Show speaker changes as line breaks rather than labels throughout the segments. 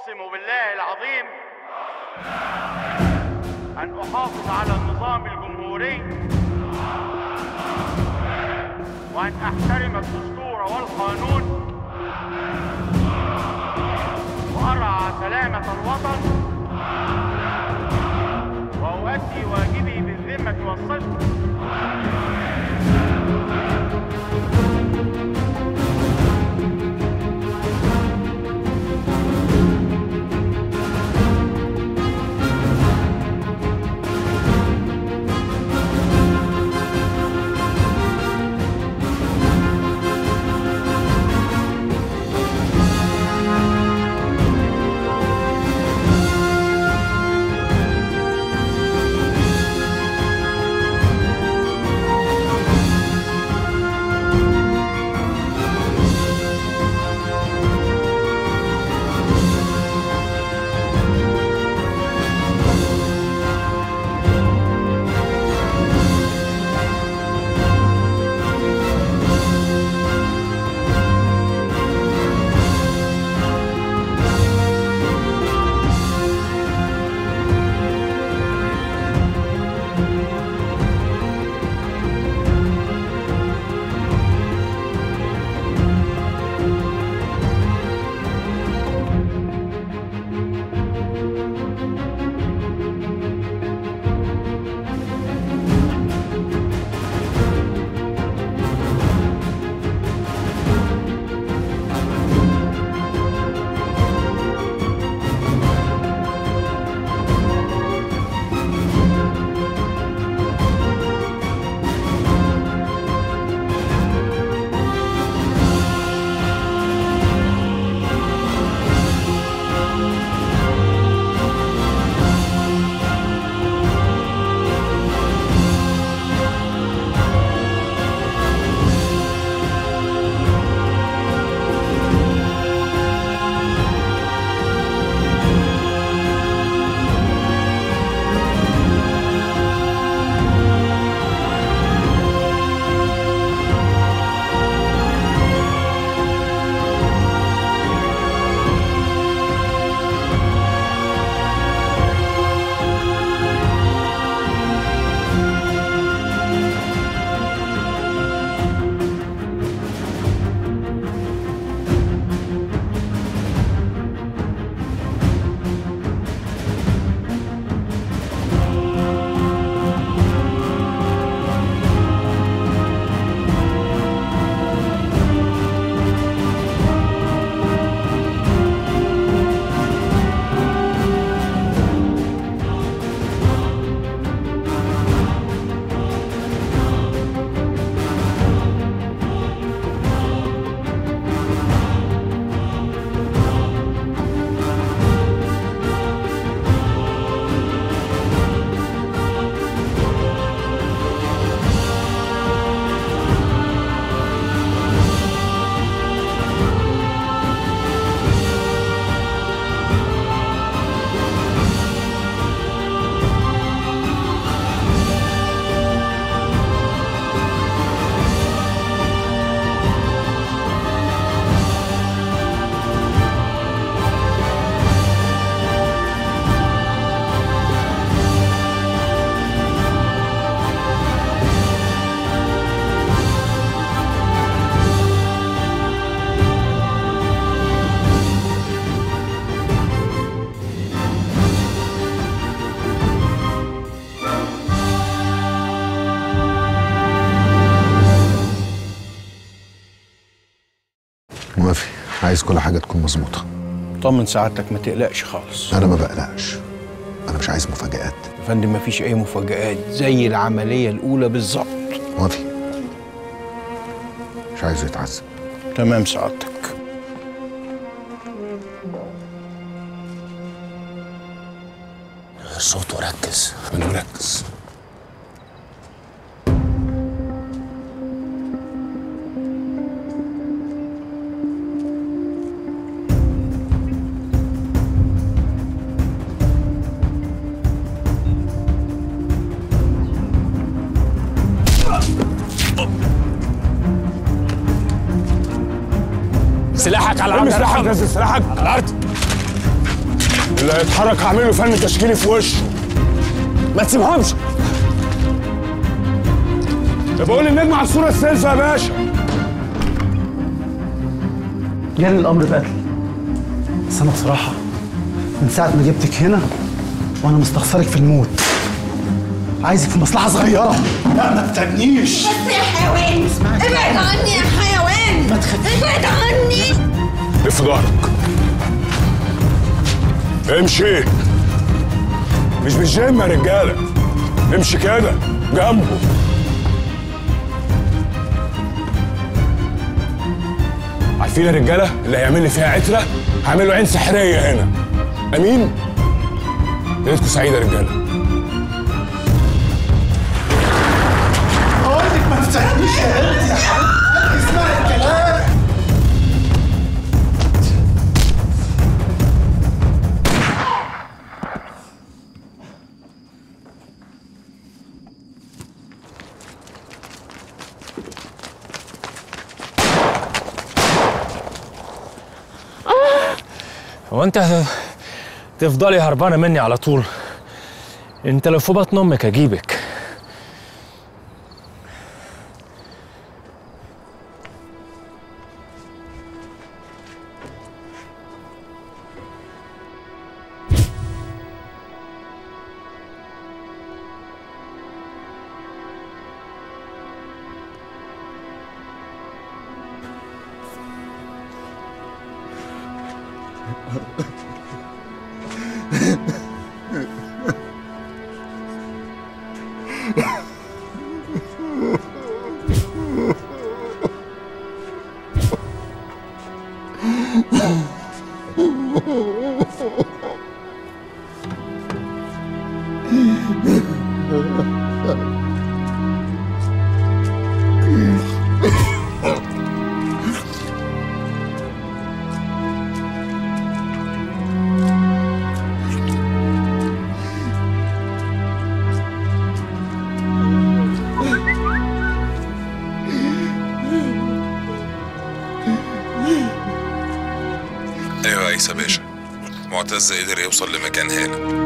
أقسم بالله العظيم أن أحافظ على النظام الجمهوري وأن أحترم الدستور والقانون وأرعى سلامة الوطن وأؤدي واجبي بالذمة والصدق
موافق عايز كل حاجه تكون مظبوطه
طمن سعادتك ما تقلقش خالص
انا ما بقلقش انا مش عايز مفاجآت
يا فندم مفيش اي مفاجآت زي العملية الأولى بالظبط
موافق مش عايزه يتعذب
تمام سعادتك
صوت وركز انا مركز سلاحك على الارض
سلاحك
يا
نزل سلاحك
على الارض
اللي هيتحرك هعمله فن تشكيلي في وشه ما تسيبهمش طب بقول النجم على الصوره السيلفي يا باشا
جاني الامر بقتل بس انا بصراحه من ساعه ما جبتك هنا وانا مستخسرك في الموت عايزك في مصلحه صغيره لا ما تتعبنيش
بس يا حيوان ابعد عني يا حيوان
ما تخافيش.
ابعد عني
لف ظهرك امشي مش بالجيم يا رجاله امشي كده جنبه عارفين يا رجاله اللي هيعمل لي فيها عتره هعمل له عين سحريه هنا امين ليلتكم سعيده يا رجاله
بقول لك ما تتعبنيش يا بنتي يا حبيبتي اسمعي الكلام
هو انت تفضلي هربانه مني على طول انت لو في بطن امك اجيبك
ايوه عيسى باشا معتز قدر يوصل لمكان هانم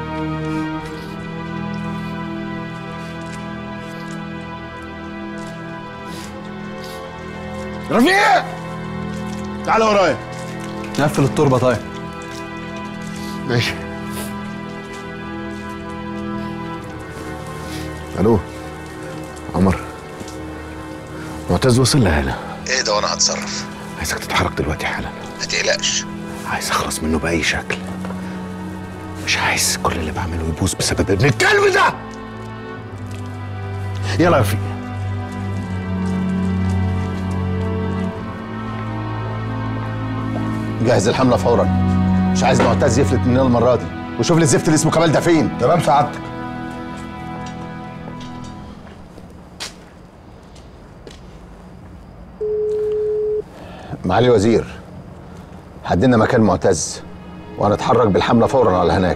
رفيق تعال ورايا نقفل التربه طيب
ماشي الو عمر معتز وصل لهلا
ايه ده وانا هتصرف
عايزك تتحرك دلوقتي حالا
ما تقلقش
عايز اخلص منه باي شكل مش عايز كل اللي بعمله يبوظ بسبب ابن الكلب ده يلا يا رفيق
جهز الحمله فورا مش عايز معتز يفلت مننا المره دي وشوف لي الزفت اللي اسمه كمال ده فين تمام سعادتك معالي الوزير حددنا مكان معتز وهنتحرك بالحمله فورا على هناك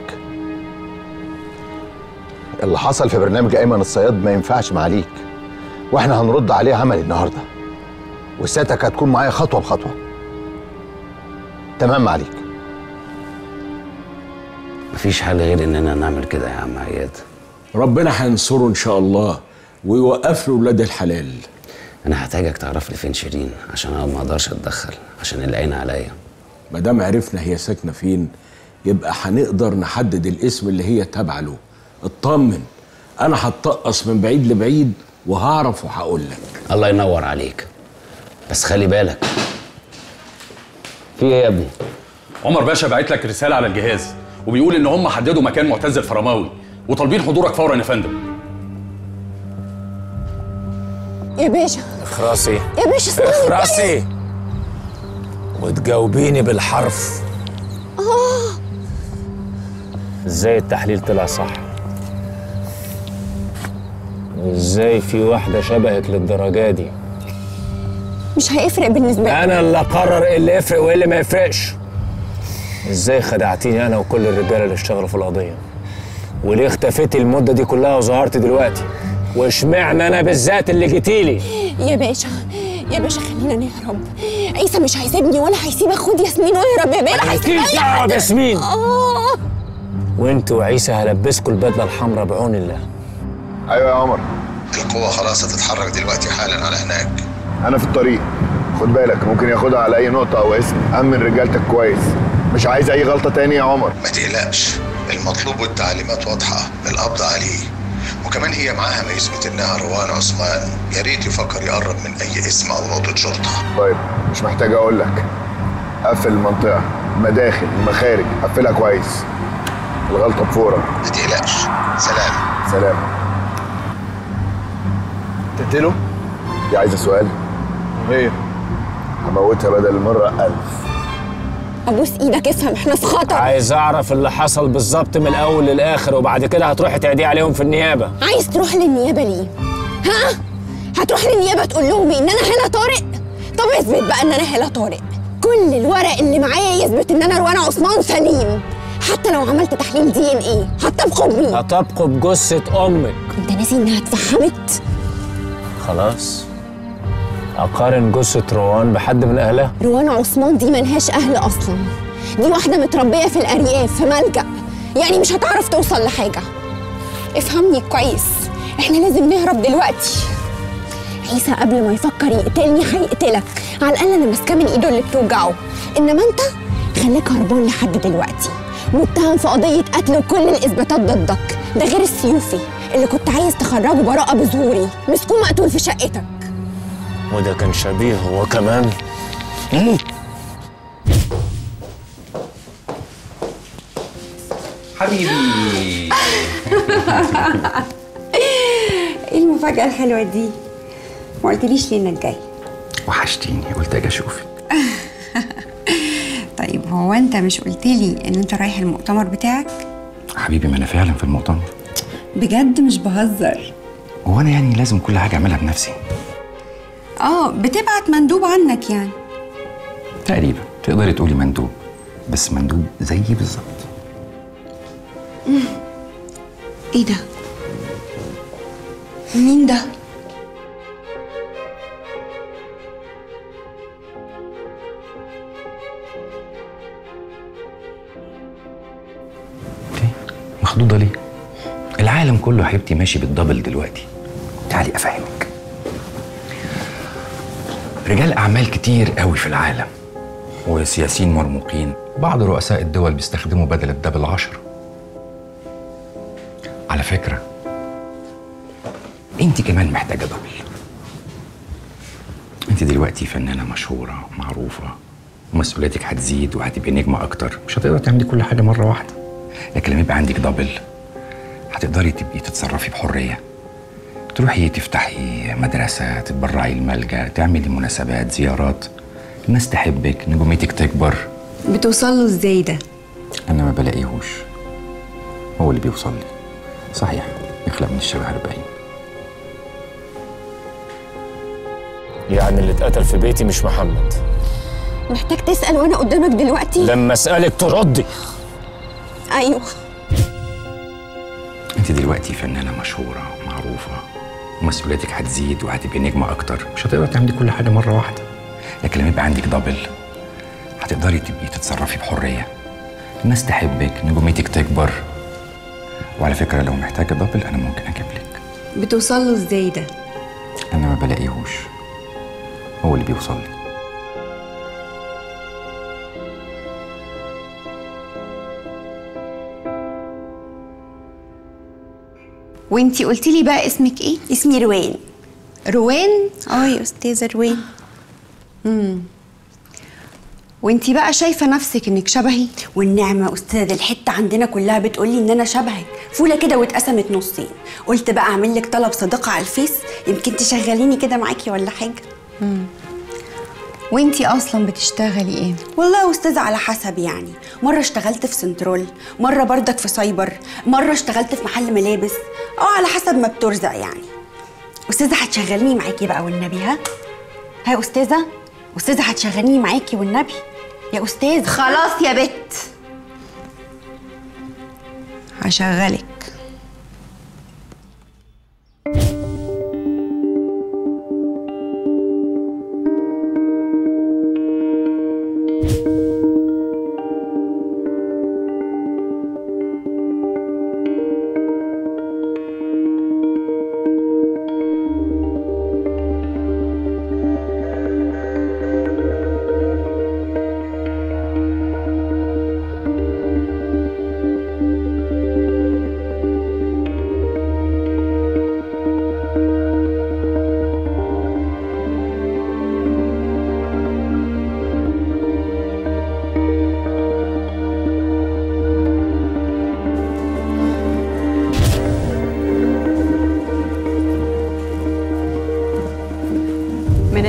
اللي حصل في برنامج ايمن الصياد ما ينفعش معاليك واحنا هنرد عليه عملي النهارده وسيادتك هتكون معايا خطوه بخطوه تمام عليك
مفيش حل غير اننا نعمل كده يا عم عياد
ربنا هينصره ان شاء الله ويوقف له ولاد الحلال
انا هحتاجك تعرف لي فين شيرين عشان انا ما اقدرش اتدخل عشان العين عليا
ما دام عرفنا هي ساكنه فين يبقى هنقدر نحدد الاسم اللي هي تابعه له اطمن انا هتطقص من بعيد لبعيد وهعرف وهقول لك
الله ينور عليك بس خلي بالك في ايه يا ابني
عمر باشا باعت لك رساله على الجهاز وبيقول ان هم حددوا مكان معتز الفرماوي وطالبين حضورك فورا يا فندم
يا باشا
اخرسي
يا باشا اسمعني
اخرسي وتجاوبيني بالحرف
اه
ازاي التحليل طلع صح وازاي في واحده شبهك للدرجه دي
مش هيفرق بالنسبه لي
انا اللي اقرر ايه اللي يفرق وايه اللي ما يفرقش ازاي خدعتيني انا وكل الرجاله اللي اشتغلوا في القضيه وليه اختفيتي المده دي كلها وظهرت دلوقتي واشمعنى انا بالذات اللي جيتيلي
يا باشا يا باشا خلينا نهرب عيسى مش هيسيبني ولا هيسيبك خد ياسمين واهرب يا باشا
مالكيش دعوه بياسمين
اه
وانت وعيسى هلبسكوا البدله الحمراء بعون الله
ايوه يا عمر القوة خلاص هتتحرك دلوقتي حالا على هناك انا في الطريق خد بالك ممكن ياخدها على اي نقطة او اسم امن رجالتك كويس مش عايز اي غلطة تاني يا عمر ما تقلقش المطلوب والتعليمات واضحة القبض عليه وكمان هي معاها ما يثبت انها روان عثمان يا ريت يفكر يقرب من اي اسم او نقطة شرطة طيب مش محتاج اقول لك قفل المنطقة المداخل المخارج قفلها كويس الغلطة بفورة ما تقلقش سلام سلام تقتله؟ دي عايزة سؤال؟ ايه؟ هموتها بدل المرة ألف
ابوس ايدك افهم احنا في خطر
عايز اعرف اللي حصل بالظبط من الاول للاخر وبعد كده هتروحي تعدي عليهم في النيابه
عايز تروح للنيابه ليه ها هتروح للنيابه تقول لهم ان انا هلا طارق طب اثبت بقى ان انا هلا طارق كل الورق اللي معايا يثبت ان انا روان عثمان سليم حتى لو عملت تحليل دي ان ايه هتطبخوا بمين
هطبقوا بجثه امك
انت ناسي انها اتفحمت
خلاص اقارن جثه روان بحد من اهلها
روان عثمان دي ملهاش اهل اصلا دي واحده متربيه في الارياف في ملجأ يعني مش هتعرف توصل لحاجه افهمني كويس احنا لازم نهرب دلوقتي عيسى قبل ما يفكر يقتلني هيقتلك على الاقل انا ماسكاه من ايده اللي بتوجعه انما انت خليك هربان لحد دلوقتي متهم في قضيه قتل وكل الاثباتات ضدك ده غير السيوفي اللي كنت عايز تخرجه براءه بظهوري مسكوه مقتول في شقتك
وده كان شبيه هو كمان
حبيبي
ايه المفاجأة الحلوة دي؟ ما قلتليش ليه انك جاي
وحشتيني قلت اجي اشوفك
طيب هو انت مش قلتلي ان انت رايح المؤتمر بتاعك؟
حبيبي ما انا فعلا في المؤتمر
بجد مش بهزر
هو انا يعني لازم كل حاجه اعملها بنفسي
اه بتبعت مندوب عنك يعني
تقريبا تقدري تقولي مندوب بس مندوب زيي بالظبط
مم. ايه ده؟ مين ده؟
مخضوضه ليه العالم كله يا حبيبتي ماشي بالدبل دلوقتي تعالي افهمك رجال اعمال كتير قوي في العالم وسياسيين مرموقين بعض رؤساء الدول بيستخدموا بدل الدبل عشرة على فكرة انت كمان محتاجة دبل انت دلوقتي فنانة مشهورة معروفة ومسؤولياتك هتزيد وهتبقي نجمة أكتر مش هتقدري تعملي كل حاجة مرة واحدة لكن لما يبقى عندك دبل هتقدري تبقي تتصرفي بحرية تروحي تفتحي مدرسة تتبرعي الملجأ تعملي مناسبات زيارات الناس تحبك نجوميتك تكبر
بتوصل له ازاي ده؟
أنا ما بلاقيهوش هو اللي بيوصل لي صحيح يخلق من الشبه 40
يعني اللي اتقتل في بيتي مش محمد
محتاج تسأل وانا قدامك دلوقتي
لما اسالك تردي
ايوه
انت دلوقتي فنانة مشهورة معروفة ومسؤولياتك هتزيد وهتبقي نجمة أكتر مش هتقدري تعملي كل حاجة مرة واحدة لكن لما يبقى عندك دبل هتقدري تبقي تتصرفي بحرية الناس تحبك نجوميتك تكبر وعلى فكرة لو محتاجة دبل أنا ممكن أجيب لك
بتوصل له ازاي ده؟
أنا ما بلاقيهوش هو اللي بيوصل لي
وانتي قلتي لي بقى اسمك ايه؟
اسمي روان
روان؟ اه يا استاذة روان امم وانتي بقى شايفة نفسك انك شبهي؟
والنعمة أستاذة الحتة عندنا كلها بتقولي إن أنا شبهك فولة كده واتقسمت نصين قلت بقى أعمل لك طلب صداقة على الفيس يمكن تشغليني كده معاكي ولا حاجة
امم وانتي اصلا بتشتغلي ايه؟
والله يا أستاذة على حسب يعني مرة اشتغلت في سنترول مرة بردك في سايبر مرة اشتغلت في محل ملابس اه على حسب ما بترزق يعني أستاذة هتشغليني معاكي بقى والنبي ها ها يا أستاذة أستاذة هتشغليني معاكي والنبي يا أستاذ
خلاص يا بت هشغلك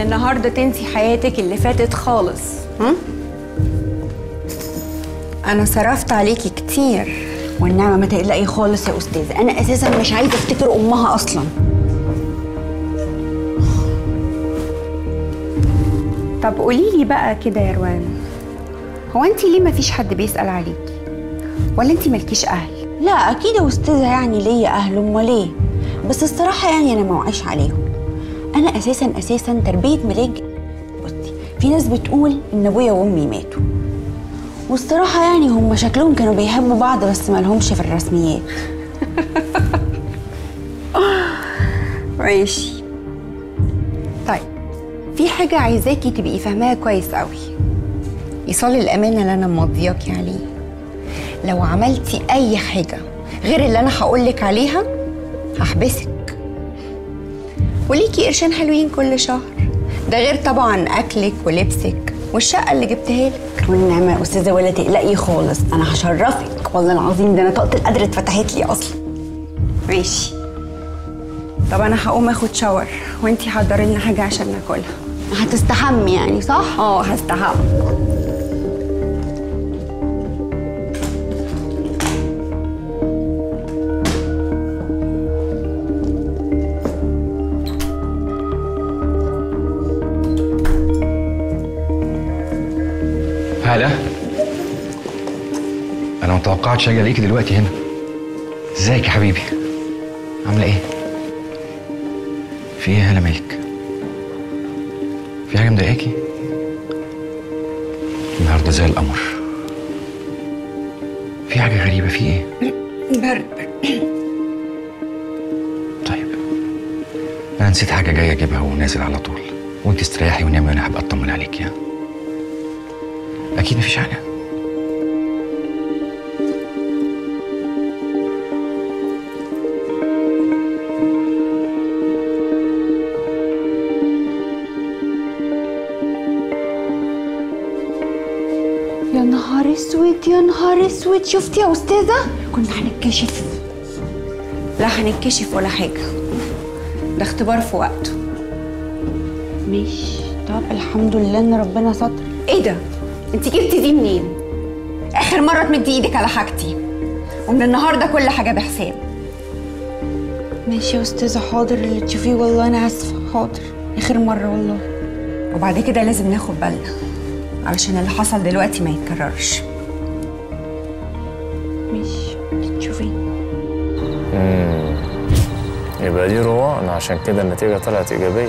النهارده تنسي حياتك اللي فاتت خالص هم؟ انا صرفت عليكي كتير والنعمه ما تقلقي خالص يا استاذه انا اساسا مش عايزه افتكر امها اصلا طب قولي لي بقى كده يا روان هو انت ليه ما فيش حد بيسال عليكي ولا انت مالكيش اهل
لا اكيد يا استاذه يعني ليا اهل امال ايه بس الصراحه يعني انا ما وقعش عليهم انا اساسا اساسا تربيه ملاك بصي في ناس بتقول ان ابويا وامي ماتوا والصراحه يعني هم شكلهم كانوا بيحبوا بعض بس ما لهمش في الرسميات
ماشي طيب في حاجة عايزاكي تبقي فاهماها كويس قوي إيصال الأمانة اللي أنا مضياكي عليه لو عملتي أي حاجة غير اللي أنا هقولك عليها هحبسك وليكي قرشين حلوين كل شهر ده غير طبعا أكلك ولبسك والشقة اللي جبتها لك
والنعمه يا استاذه ولا تقلقي خالص انا هشرفك والله العظيم ده انا طاقه القدر اتفتحت لي اصلا
ماشي طب أنا هقوم آخد شاور وأنتي حضري لنا حاجة عشان ناكلها
هتستحمي يعني صح؟
اه هستحمى
هلا انا ما توقعتش اجي الاقيكي دلوقتي هنا ازيك يا حبيبي عامله ايه في ايه يا هلا مالك في حاجه مضايقاكي النهارده زي القمر في حاجه غريبه في ايه
برد
طيب انا نسيت حاجه جاي اجيبها ونازل على طول وانت استريحي ونامي وانا هبقى اطمن عليكي ها اكيد مفيش حاجه
يا نهار اسود يا نهار اسود شفتي يا استاذه كنا هنتكشف
لا هنتكشف ولا حاجة ده اختبار في وقته
ماشي طب الحمد لله ان ربنا ستر
ايه ده؟ انت جبتي دي منين؟ اخر مرة تمدي ايدك على حاجتي ومن النهاردة كل حاجة بحساب
ماشي يا استاذه حاضر اللي تشوفيه والله انا اسفه حاضر اخر مره والله
وبعد كده لازم ناخد بالنا علشان اللي حصل دلوقتي ما يتكررش
ماشي اللي تشوفيه
امم يبقى دي روان عشان كده النتيجة طلعت إيجابية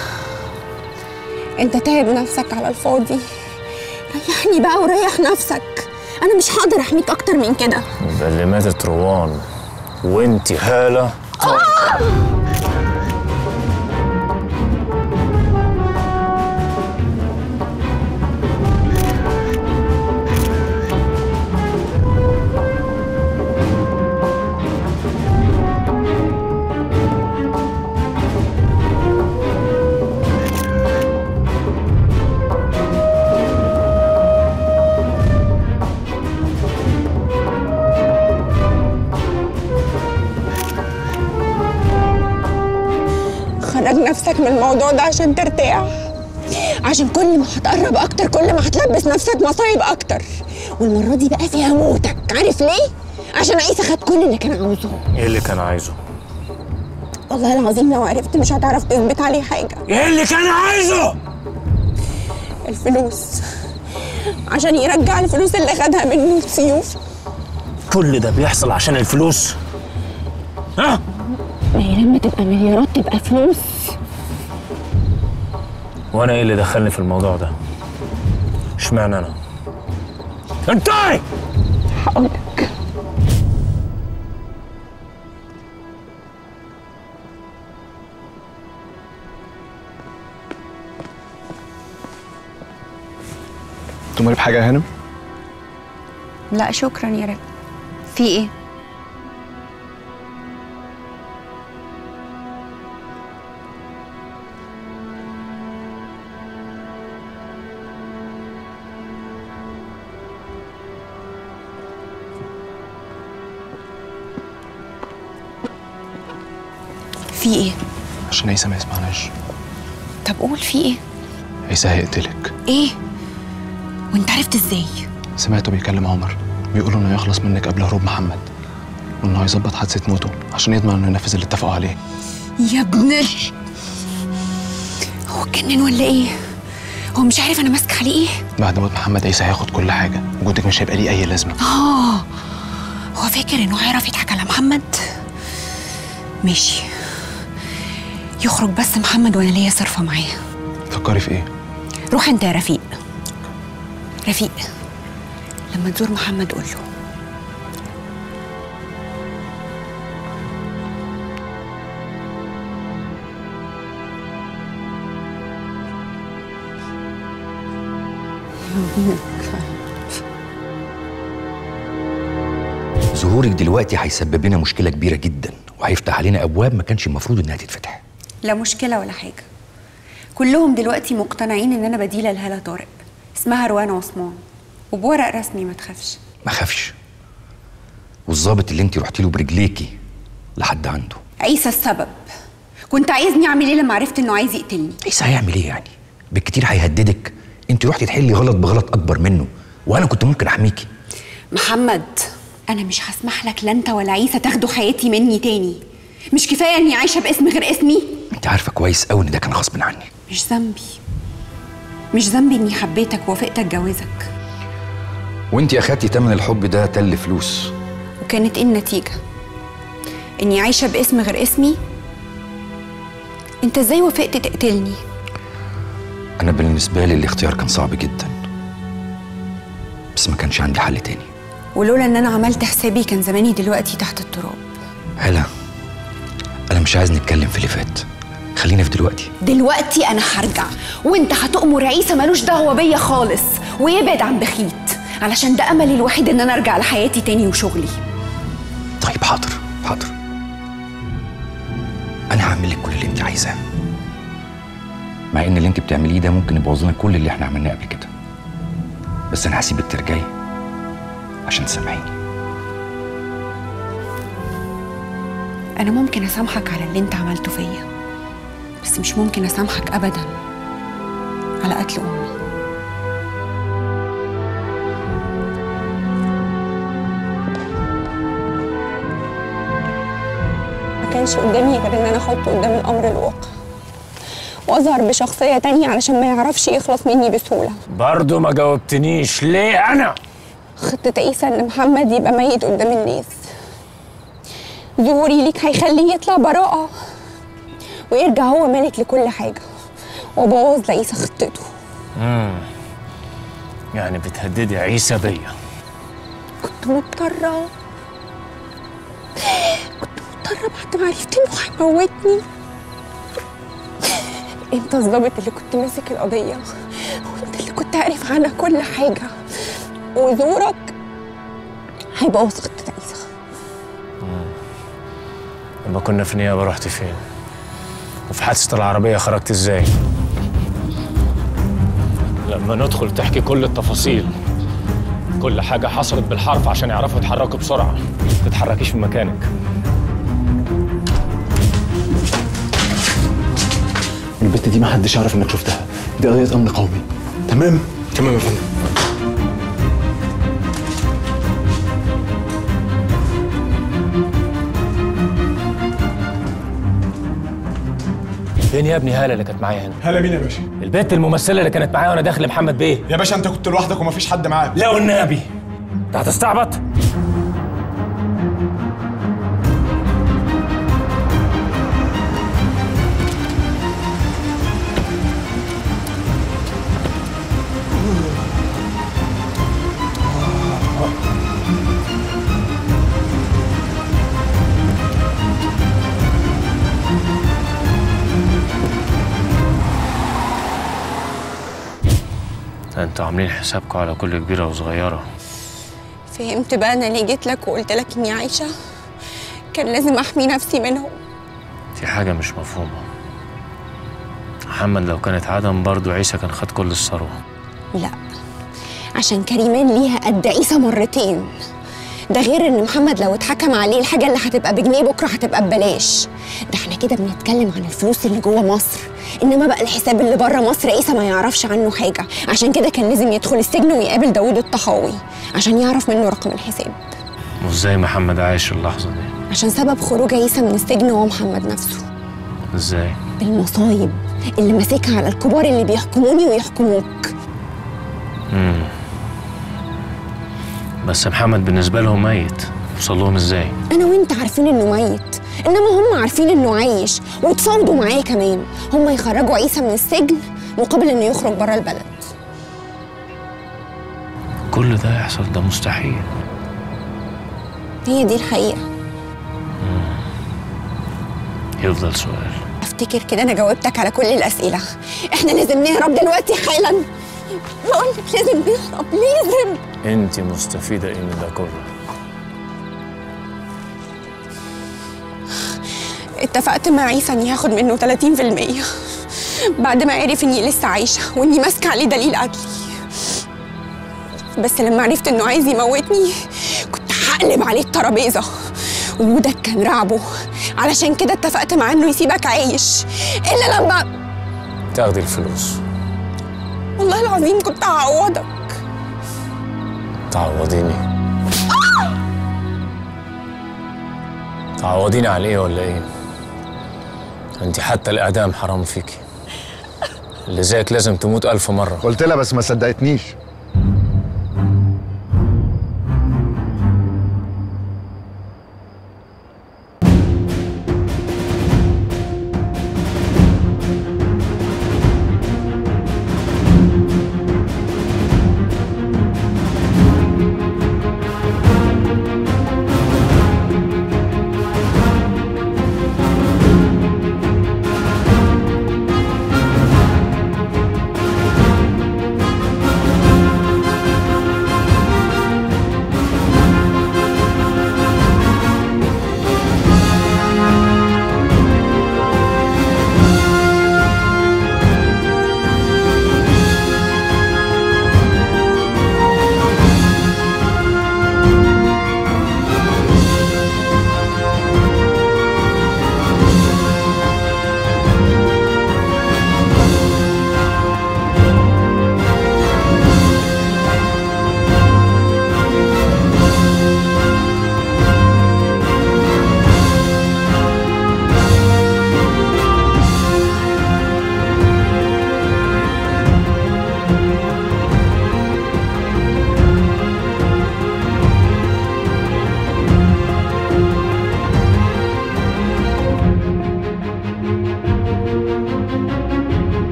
انت تعب نفسك على الفاضي ريحني بقى وريح نفسك انا مش هقدر احميك اكتر من كده
يبقى اللي ماتت روان وانتي هالة
خرج نفسك من الموضوع ده عشان ترتاح عشان كل ما هتقرب اكتر كل ما هتلبس نفسك مصايب اكتر والمره دي بقى فيها موتك عارف ليه عشان عيسى خد كل اللي كان عاوزه
ايه اللي كان عايزه؟
والله العظيم لو عرفت مش هتعرف تثبت عليه حاجه
ايه اللي كان عايزه؟
الفلوس عشان يرجع الفلوس اللي خدها منه بسيوف
كل ده بيحصل عشان الفلوس؟ ها؟
ما هي لما تبقى مليارات تبقى فلوس
وانا ايه اللي دخلني في الموضوع ده؟ اشمعنى انا؟ انت
هقولك
تمر بحاجه يا هانم
لا شكرا يا رب في ايه؟
في ايه عشان عيسى ما يسمعناش
طب قول في ايه
عيسى هيقتلك
ايه وانت عرفت ازاي
سمعته بيكلم عمر بيقول انه يخلص منك قبل هروب محمد وانه هيظبط حادثه موته عشان يضمن انه ينفذ اللي اتفقوا عليه
يا ابن ال... هو اتجنن ولا ايه هو مش عارف انا ماسكه عليه ايه
بعد موت محمد عيسى هياخد كل حاجه وجودك مش هيبقى ليه اي لازمه
اه هو فاكر انه هيعرف يضحك على محمد ماشي يخرج بس محمد وانا ليا صرفه معاه
فكري في ايه
روح انت يا رفيق رفيق لما تزور محمد قول له
ظهورك دلوقتي هيسبب لنا مشكله كبيره جدا وهيفتح علينا ابواب ما كانش المفروض انها تتفتح
لا مشكله ولا حاجه كلهم دلوقتي مقتنعين ان انا بديله لهلا طارق اسمها روان عثمان وبورق رسمي ما تخافش
ما خافش والظابط اللي انت رحتي له برجليكي لحد عنده
عيسى السبب كنت عايزني اعمل ايه لما عرفت انه عايز يقتلني
عيسى هيعمل ايه يعني بالكتير هيهددك انت رحتي تحلي غلط بغلط اكبر منه وانا كنت ممكن احميكي
محمد انا مش هسمح لك لا انت ولا عيسى تاخدوا حياتي مني تاني مش كفايه اني عايشه باسم غير اسمي
انت عارفه كويس قوي ان ده كان غصب عني
مش ذنبي مش ذنبي اني حبيتك ووافقت اتجوزك
وانت اخدتي تمن الحب ده تل فلوس
وكانت ايه النتيجه اني عايشه باسم غير اسمي انت ازاي وافقت تقتلني
انا بالنسبه لي الاختيار كان صعب جدا بس ما كانش عندي حل تاني
ولولا ان انا عملت حسابي كان زماني دلوقتي تحت التراب
هلا انا مش عايز نتكلم في اللي فات خلينا في دلوقتي
دلوقتي انا هرجع وانت هتأمر عيسى ملوش دعوه بيا خالص ويبعد عن بخيت علشان ده املي الوحيد ان انا ارجع لحياتي تاني وشغلي
طيب حاضر حاضر انا هعمل لك كل اللي انت عايزاه مع ان اللي انت بتعمليه ده ممكن يبوظ لنا كل اللي احنا عملناه قبل كده بس انا هسيبك ترجعي عشان تسامحيني
انا ممكن اسامحك على اللي انت عملته فيا بس مش ممكن اسامحك ابدا على قتل امي
ما كانش قدامي غير ان انا احطه قدام الامر الواقع واظهر بشخصيه تانية علشان ما يعرفش يخلص مني بسهوله
برضه ما جاوبتنيش ليه انا
خطه عيسى ان محمد يبقى ميت قدام الناس ظهوري ليك هيخليه يطلع براءه ويرجع هو مالك لكل حاجه وبوظ لعيسى خطته
امم يعني بتهددي عيسى بيا
كنت مضطره كنت مضطره بعد ما عرفت انه هيموتني انت الظابط اللي كنت ماسك القضيه وانت اللي كنت عارف عنها كل حاجه وزورك هيبوظ خطه عيسى
لما كنا في نيابه رحت فين وفي حادثه العربيه خرجت ازاي لما ندخل تحكي كل التفاصيل كل حاجة حصلت بالحرف عشان يعرفوا يتحركوا بسرعة تتحركيش من مكانك
البت دي ما حدش يعرف انك شفتها دي قضيه امن قومي تمام تمام يا فندم
فين يا ابني هالة اللي كانت معايا هنا
هلا مين يا باشا؟
البنت الممثلة اللي كانت معايا وانا داخل محمد بيه
يا باشا انت كنت لوحدك ومفيش حد معاك
لا والنبي انت هتستعبط انتوا عاملين حسابكم على كل كبيرة وصغيرة
فهمت بقى انا ليه جيت لك وقلت لك اني عايشه كان لازم احمي نفسي منهم
في حاجة مش مفهومة محمد لو كانت عدم برضو عيسى كان خد كل الثروة
لا عشان كريمان ليها قد عيسى مرتين ده غير ان محمد لو اتحكم عليه الحاجه اللي هتبقى بجنيه بكره هتبقى ببلاش ده احنا كده بنتكلم عن الفلوس اللي جوه مصر انما بقى الحساب اللي بره مصر عيسى ما يعرفش عنه حاجه عشان كده كان لازم يدخل السجن ويقابل داوود الطحاوي عشان يعرف منه رقم الحساب
وازاي محمد عايش اللحظه دي
عشان سبب خروج عيسى من السجن هو محمد نفسه
ازاي
بالمصايب اللي ماسكها على الكبار اللي بيحكموني ويحكموك
امم بس محمد بالنسبه لهم ميت وصل لهم ازاي
انا وانت عارفين انه ميت انما هم عارفين انه عايش وتفاوضوا معاه كمان هم يخرجوا عيسى من السجن مقابل انه يخرج بره البلد
كل ده يحصل ده مستحيل
هي دي الحقيقه
يفضل سؤال
افتكر كده انا جاوبتك على كل الاسئله احنا لازم نهرب دلوقتي حالا بقول لك لازم نهرب لازم
انت مستفيده ايه من ده كله
اتفقت مع عيسى اني هاخد منه 30% بعد ما عرف اني لسه عايشه واني ماسكه عليه دليل قتلي بس لما عرفت انه عايز يموتني كنت هقلب عليه الترابيزه وده كان رعبه علشان كده اتفقت معاه انه يسيبك عايش الا لما
تاخدي الفلوس
والله العظيم كنت هعوضك
تعوضيني تعوضيني على ايه ولا ايه انت حتى الاعدام حرام فيكي اللي زيك لازم تموت الف مره
قلت لها بس ما صدقتنيش